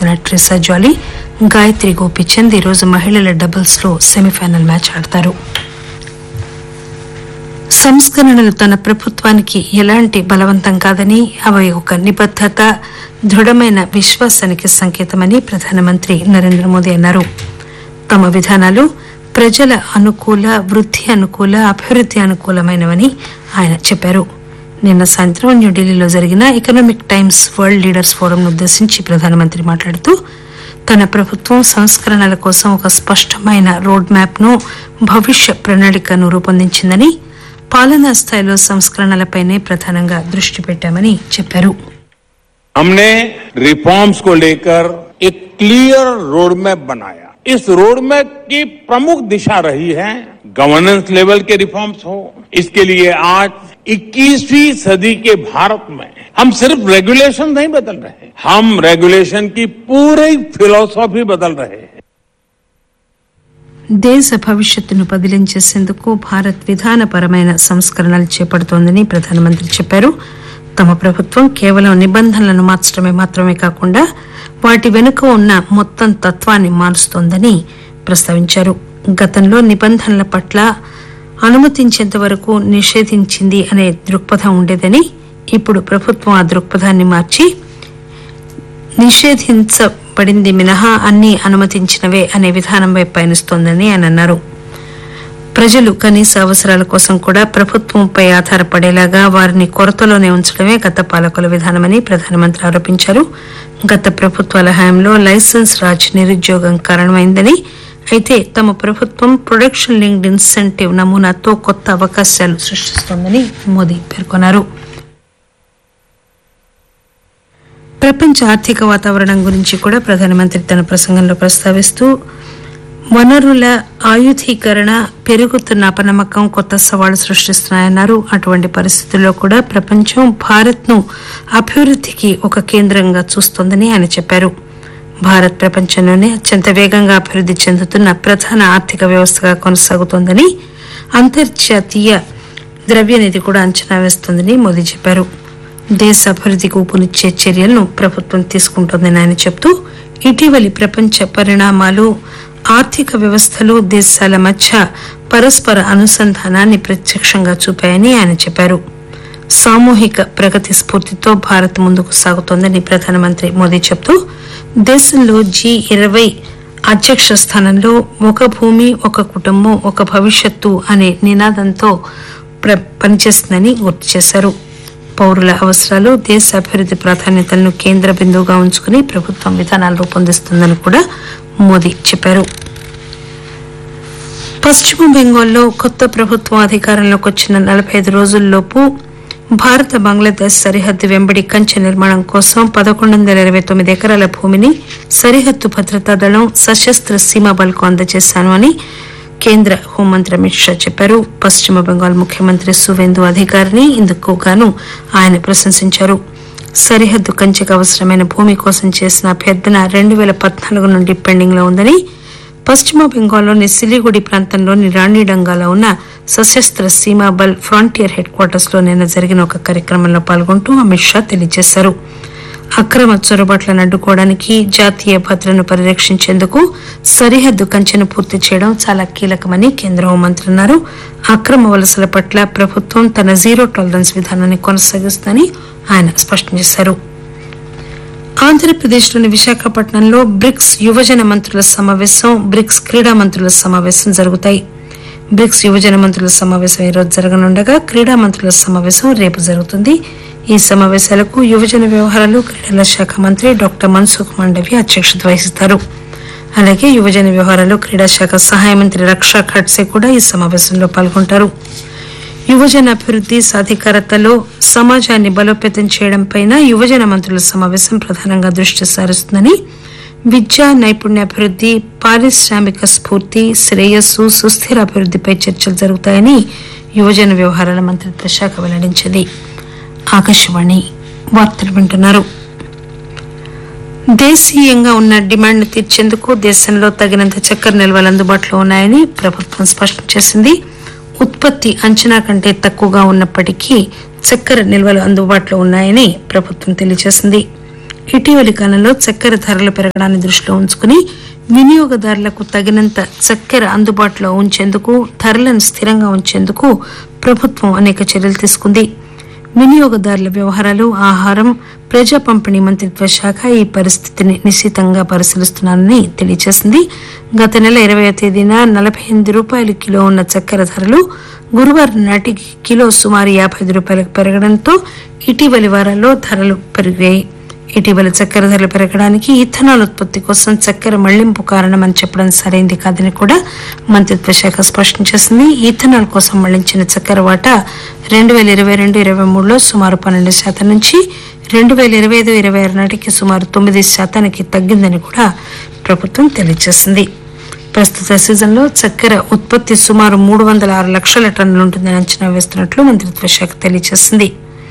చెందిన ట్రిసా జాలీ గాయత్రి గోపిచంద్ ఈరోజు మహిళల డబుల్స్ లో సెమీఫైనల్ మ్యాచ్ ఆడతారు సంస్కరణలు తన ప్రభుత్వానికి ఎలాంటి బలవంతం కాదని అవి ఒక నిబద్దత దృఢమైన విశ్వాసానికి సంకేతమని ప్రధానమంత్రి నరేంద్ర మోదీ అన్నారు తమ విధానాలు ప్రజల అనుకూల వృద్ధి అనుకూల అభివృద్ధి అనుకూలమైనవని ఆయన చెప్పారు నిన్న సాయంత్రం న్యూఢిల్లీలో జరిగిన ఎకనామిక్ టైమ్స్ వరల్డ్ లీడర్స్ ఫోరంను ఉద్దేశించి ప్రధానమంత్రి మాట్లాడుతూ తన ప్రభుత్వం సంస్కరణల కోసం ఒక స్పష్టమైన రోడ్ మ్యాప్ ను భవిష్య ప్రణాళికను రూపొందించిందని పాలనా స్థాయిలో సంస్కరణలపైనే ప్రధానంగా దృష్టి పెట్టామని చెప్పారు हमने रिफॉर्म्स को लेकर एक क्लियर रोड मैप बनाया इस रोड मैप की प्रमुख दिशा रही है गवर्नेंस लेवल के रिफॉर्म्स हो इसके लिए आज 21वीं सदी के भारत में हम सिर्फ रेगुलेशन नहीं बदल रहे हम रेगुलेशन की पूरी फिलोसॉफी बदल रहे हैं దేశ భవిష్యత్తును బదిలీం చేసేందుకు భారత్ విధానపరమైన సంస్కరణలు చేపడుతోందని ప్రధానమంత్రి చెప్పారు తమ ప్రభుత్వం కేవలం నిబంధనలను మార్చడమే మాత్రమే కాకుండా వాటి వెనుక ఉన్న మొత్తం తత్వాన్ని మారుస్తోందని ప్రస్తావించారు గతంలో నిబంధనల పట్ల అనుమతించేంత వరకు నిషేధించింది అనే దృక్పథం ఉండేదని ఇప్పుడు ప్రభుత్వం ఆ దృక్పథాన్ని మార్చి నిషేధించబడింది మినహా అన్ని అనుమతించినవే అనే విధానంపై పయనిస్తోందని ఆయన అన్నారు ప్రజలు కనీస అవసరాల కోసం కూడా ప్రభుత్వంపై ఆధారపడేలాగా వారిని కొరతలోనే ఉంచడమే గత పాలకుల విధానమని ప్రధానమంత్రి ఆరోపించారు గత ప్రభుత్వాల హయాంలో లైసెన్స్ రాజ్ నిరుద్యోగం కారణమైందని అయితే తమ ప్రభుత్వం ప్రొడక్షన్ లింక్డ్ ఇన్సెంటివ్ నమూనాతో కొత్త అవకాశాలు సృష్టిస్తోందని మోదీ పేర్కొన్నారు ప్రపంచ ఆర్థిక వాతావరణం గురించి కూడా ప్రధానమంత్రి తన ప్రసంగంలో ప్రస్తావిస్తూ వనరుల ఆయుధీకరణ పెరుగుతున్న అపనమ్మకం కొత్త సవాళ్లు సృష్టిస్తున్నాయన్నారు అటువంటి పరిస్థితుల్లో కూడా ప్రపంచం భారత్ ను అభివృద్ధికి ఒక కేంద్రంగా చూస్తోందని ఆయన చెప్పారు భారత్ ప్రపంచంలోనే అత్యంత వేగంగా అభివృద్ధి చెందుతున్న ప్రధాన ఆర్థిక వ్యవస్థగా కొనసాగుతోందని అంతర్జాతీయ ద్రవ్యనిధి కూడా అంచనా వేస్తోందని మోదీ చెప్పారు దేశ అభివృద్ధికి ఊపునిచ్చే చర్యలను ప్రభుత్వం తీసుకుంటోందని ఆయన చెబుతూ ఇటీవలి ప్రపంచ పరిణామాలు ఆర్థిక వ్యవస్థలు దేశాల మధ్య పరస్పర అనుసంధానాన్ని ప్రత్యక్షంగా చూపాయని ఆయన చెప్పారు సామూహిక ప్రగతి స్ఫూర్తితో భారత్ ముందుకు సాగుతోందని ప్రధానమంత్రి మోదీ చెబుతూ దేశంలో జీ ఇరవై అధ్యక్ష స్థానంలో ఒక భూమి ఒక కుటుంబం ఒక భవిష్యత్తు అనే నినాదంతో ప్ర- పనిచేస్తుందని గుర్తు చేశారు పౌరుల అవసరాలు దేశ అభివృద్ధి ప్రాధాన్యతలను కేంద్ర బిందువుగా ఉంచుకుని ప్రభుత్వం విధానాలు రూపొందిస్తుందని కూడా మోదీ చెప్పారు పశ్చిమ బెంగాల్లో కొత్త ప్రభుత్వం అధికారంలోకి వచ్చిన నలభై ఐదు రోజుల్లోపు భారత బంగ్లాదేశ్ సరిహద్దు వెంబడి కంచె నిర్మాణం కోసం పదకొండు వందల ఇరవై తొమ్మిది ఎకరాల భూమిని సరిహద్దు భద్రతా దళం సశస్త్ర సీమా బల్కు అందజేశాను అని కేంద్ర హోంమంత్రి అమిత్ షా చెప్పారు పశ్చిమ బెంగాల్ ముఖ్యమంత్రి సువేందు అధికారిని ఇందుకు గాను ఆయన ప్రశంసించారు సరిహద్దు కంచెకు అవసరమైన భూమి కోసం చేసిన అభ్యర్థన రెండు వేల పద్నాలుగు నుండి పెండింగ్ లో ఉందని పశ్చిమ బెంగాల్లోని సిలిగుడి ప్రాంతంలోని రాణిడంగాలో ఉన్న సశస్త్ర సీమా బల్ ఫ్రాంటియర్ హెడ్ క్వార్టర్స్ లో నిన్న జరిగిన ఒక కార్యక్రమంలో పాల్గొంటూ అమిత్ షా తెలియజేశారు అక్రమ చొరబాట్లను అడ్డుకోవడానికి జాతీయ భద్రతను పరిరక్షించేందుకు సరిహద్దు కంచెను పూర్తి చేయడం చాలా కీలకమని కేంద్ర హోంమంత్రి అన్నారు అక్రమ వలసల పట్ల ప్రభుత్వం తన జీరో టాలరెన్స్ విధానాన్ని కొనసాగిస్తుందని ఆయన స్పష్టం చేశారు ఆంధ్రప్రదేశ్లోని విశాఖపట్నంలో బ్రిక్స్ యువజన మంత్రుల సమావేశం బ్రిక్స్ క్రీడా మంత్రుల సమావేశం జరుగుతాయి బ్రిక్స్ యువజన మంత్రుల సమావేశం ఈరోజు జరగనుండగా క్రీడా మంత్రుల సమావేశం రేపు జరుగుతుంది ఈ సమావేశాలకు యువజన వ్యవహారాలు క్రీడల శాఖ మంత్రి డాక్టర్ మన్సుఖ్ మాండవ్య అధ్యక్షత వహిస్తారు అలాగే యువజన వ్యవహారాలు క్రీడా శాఖ సహాయ మంత్రి రక్షా ఖడ్సే కూడా ఈ సమావేశంలో పాల్గొంటారు యువజన అభివృద్ధి సాధికారతలో సమాజాన్ని బలోపేతం చేయడంపైన యువజన మంత్రుల సమావేశం ప్రధానంగా దృష్టి సారిస్తుందని విద్య నైపుణ్యాభివృద్ధి పారిశ్రామిక స్ఫూర్తి శ్రేయస్సు సుస్థిర అభివృద్ధిపై చర్చలు జరుగుతాయని యువజన వ్యవహారాల మంత్రిత్వ శాఖ వెల్లడించింది ఆకాశవాణి వార్తలు వింటున్నారు దేశీయంగా ఉన్న డిమాండ్ తీర్చేందుకు దేశంలో తగినంత చక్కెర నిల్వలు అందుబాటులో ఉన్నాయని ప్రభుత్వం స్పష్టం చేసింది ఉత్పత్తి అంచనా కంటే తక్కువగా ఉన్నప్పటికీ చక్కెర నిల్వలు అందుబాటులో ఉన్నాయని ప్రభుత్వం తెలియజేసింది ఇటీవలి కాలంలో చక్కెర ధరలు పెరగడాన్ని దృష్టిలో ఉంచుకుని వినియోగదారులకు తగినంత చక్కెర అందుబాటులో ఉంచేందుకు ధరలను స్థిరంగా ఉంచేందుకు ప్రభుత్వం అనేక చర్యలు తీసుకుంది వినియోగదారుల వ్యవహారాలు ఆహారం ప్రజా పంపిణీ మంత్రిత్వ శాఖ ఈ పరిస్థితిని నిశితంగా పరిశీలిస్తున్నారని తెలియజేసింది గత నెల ఇరవై తేదీన నలభై ఎనిమిది రూపాయలు కిలో ఉన్న చక్కెర ధరలు గురువారం నాటికి కిలో సుమారు యాభై ఐదు రూపాయలకు పెరగడంతో ఇటీవలి వారాల్లో ధరలు పెరిగాయి ఇటీవల చక్కెర ధరలు పెరగడానికి ఇథనాల్ ఉత్పత్తి కోసం చక్కెర మళ్లింపు కారణమని చెప్పడం సరైంది కాదని కూడా మంత్రిత్వ శాఖ స్పష్టం చేసింది ఇథనాల్ కోసం మళ్లించిన చక్కెర వాటా రెండు వేల ఇరవై రెండు ఇరవై మూడులో సుమారు పన్నెండు శాతం నుంచి రెండు వేల ఇరవై ఐదు ఇరవై ఆరు నాటికి సుమారు తొమ్మిది శాతానికి తగ్గిందని కూడా ప్రభుత్వం తెలియజేసింది ప్రస్తుత సీజన్లో చక్కెర ఉత్పత్తి సుమారు మూడు వందల ఆరు లక్షల టన్నులు ఉంటుందని అంచనా వేస్తున్నట్లు మంత్రిత్వ శాఖ తెలియజేసింది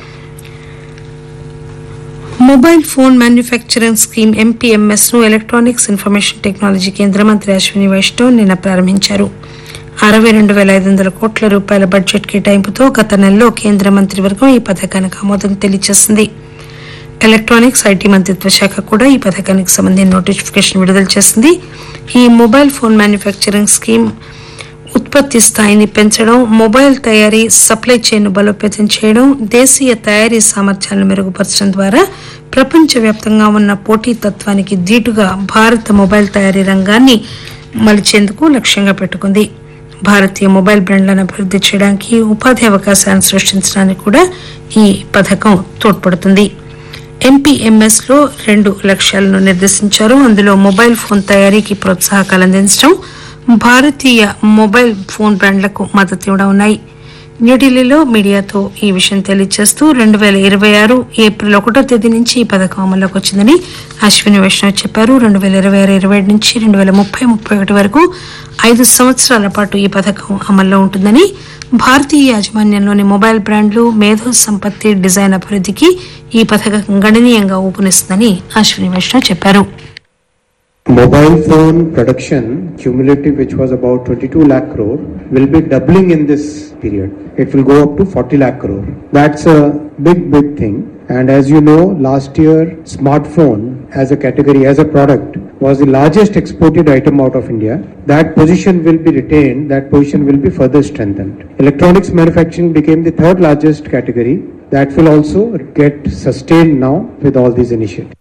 mobile phone manufacturing scheme MPMS ను ఎలక్ట్రానిక్స్ ఇన్ఫర్మేషన్ టెక్నాలజీ కేంద్ర మంత్రి అశ్విని వైష్ణవ్ నిన్న ప్రారంభించారు అరవై రెండు వేల ఐదు వందల కోట్ల రూపాయల బడ్జెట్ కేటాయింపుతో గత నెలలో కేంద్ర మంత్రివర్గం ఈ పథకానికి ఆమోదం తెలియజేసింది ఎలక్ట్రానిక్స్ ఐటీ మంత్రిత్వ శాఖ కూడా ఈ పథకానికి సంబంధించిన నోటిఫికేషన్ విడుదల చేసింది ఈ మొబైల్ ఫోన్ మ్యానుఫ్యాక్చరింగ్ స్కీమ్ ఉత్పత్తి స్థాయిని పెంచడం మొబైల్ తయారీ సప్లై చైన్ బలోపేతం చేయడం దేశీయ తయారీ సామర్థ్యాలను మెరుగుపరచడం ద్వారా ప్రపంచవ్యాప్తంగా ఉన్న పోటీతత్వానికి ధీటుగా భారత మొబైల్ తయారీ రంగాన్ని మలిచేందుకు లక్ష్యంగా పెట్టుకుంది భారతీయ మొబైల్ బ్రాండ్లను అభివృద్ధి చేయడానికి ఉపాధి అవకాశాలను సృష్టించడానికి కూడా ఈ పథకం తోడ్పడుతుంది ఎంపీఎంఎస్ లో రెండు లక్ష్యాలను నిర్దేశించారు అందులో మొబైల్ ఫోన్ తయారీకి ప్రోత్సాహకాలు అందించడం భారతీయ మొబైల్ ఫోన్ బ్రాండ్లకు మద్దతు ఇవ్వడం ఉన్నాయి న్యూఢిల్లీలో మీడియాతో ఈ విషయం తెలియజేస్తూ రెండు వేల ఇరవై ఆరు ఏప్రిల్ ఒకటో తేదీ నుంచి ఈ పథకం అమల్లోకి వచ్చిందని అశ్విని వైష్ణవ్ చెప్పారు రెండు వేల ఇరవై ఆరు ఇరవై ఏడు నుంచి రెండు వేల ముప్పై ముప్పై ఒకటి వరకు ఐదు సంవత్సరాల పాటు ఈ పథకం అమల్లో ఉంటుందని భారతీయ యాజమాన్యంలోని మొబైల్ బ్రాండ్లు మేధో సంపత్తి డిజైన్ అభివృద్ధికి ఈ పథకం గణనీయంగా ఊపునిస్తుందని అశ్విని వైష్ణవ్ చెప్పారు Mobile phone production cumulative, which was about 22 lakh crore, will be doubling in this period. It will go up to 40 lakh crore. That's a big, big thing. And as you know, last year, smartphone as a category, as a product, was the largest exported item out of India. That position will be retained, that position will be further strengthened. Electronics manufacturing became the third largest category. That will also get sustained now with all these initiatives.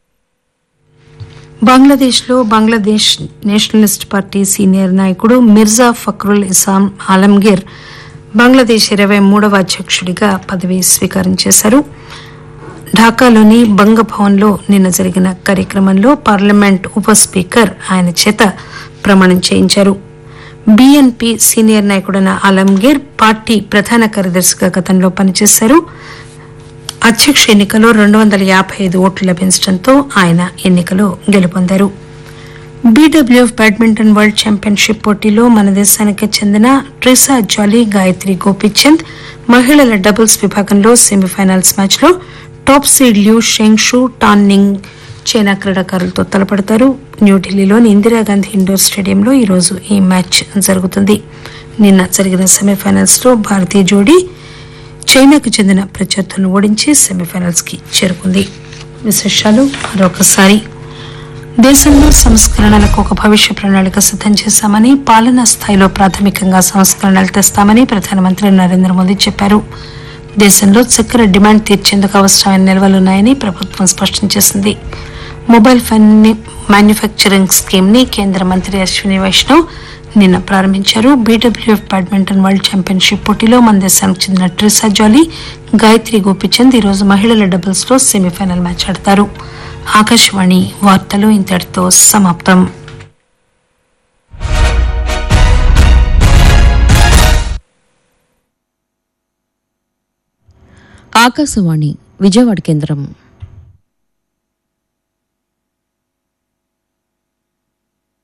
Bangladesh లో Bangladesh Nationalist party senior నాయకుడు మిర్జా ఫక్రుల్ ఇసాం ఆలంగీర్ బంగ్లాదేశ్ ఇరవై మూడవ అధ్యక్షుడిగా పదవి స్వీకారం చేశారు ఢాకాలోని బంగభవన్లో నిన్న జరిగిన కార్యక్రమంలో పార్లమెంట్ ఉప స్పీకర్ ఆయన చేత ప్రమాణం చేయించారు బీఎన్పీ సీనియర్ నాయకుడైన ఆలంగీర్ పార్టీ ప్రధాన కార్యదర్శిగా గతంలో పనిచేశారు అధ్యక్ష ఎన్నికలో రెండు వందల యాభై ఐదు ఓట్లు లభించడంతో ఆయన ఎన్నికలో గెలుపొందారు బీడబ్ల్యూఎఫ్ బ్యాడ్మింటన్ వరల్డ్ ఛాంపియన్షిప్ పోటీలో మన దేశానికి చెందిన ట్రిసా జాలీ గాయత్రి గోపీచంద్ మహిళల డబుల్స్ విభాగంలో సెమీఫైనల్స్ మ్యాచ్లో top seed Liu Shengshu Tan Ning China క్రీడాకారులతో తలపడతారు న్యూఢిల్లీలోని ఇందిరాగాంధీ ఇండోర్ స్టేడియంలో ఈరోజు ఈ మ్యాచ్ జరుగుతుంది నిన్న జరిగిన సెమీఫైనల్స్ లో భారతీయ జోడీ చైనాకు చెందిన ప్రత్యర్థులను ఓడించి సెమీఫైనల్స్ కి చేరుకుంది విశేషాలు మరొకసారి దేశంలో సంస్కరణలకు ఒక భవిష్య ప్రణాళిక సిద్దం చేశామని పాలనా స్థాయిలో ప్రాథమికంగా సంస్కరణలు తెస్తామని ప్రధానమంత్రి నరేంద్ర మోదీ చెప్పారు దేశంలో చక్కెర డిమాండ్ తీర్చేందుకు అవసరమైన నిల్వలున్నాయని ప్రభుత్వం స్పష్టం చేసింది మొబైల్ ఫోన్ మ్యానుఫ్యాక్చరింగ్ స్కీమ్ ని కేంద్ర మంత్రి అశ్విని వైష్ణవ్ నిన్న ప్రారంభించారు బీడబ్ల్యూఎఫ్ బ్యాడ్మింటన్ వరల్డ్ ఛాంపియన్షిప్ పోటీలో మన దేశానికి చెందిన ట్రిసా జాలీ గాయత్రి గోపిచంద్ ఈరోజు మహిళల డబుల్స్ లో సెమీఫైనల్ మ్యాచ్ ఆడతారు ఆకాశవాణి వార్తలు ఇంతటితో సమాప్తం ఆకాశవాణి విజయవాడ కేంద్రం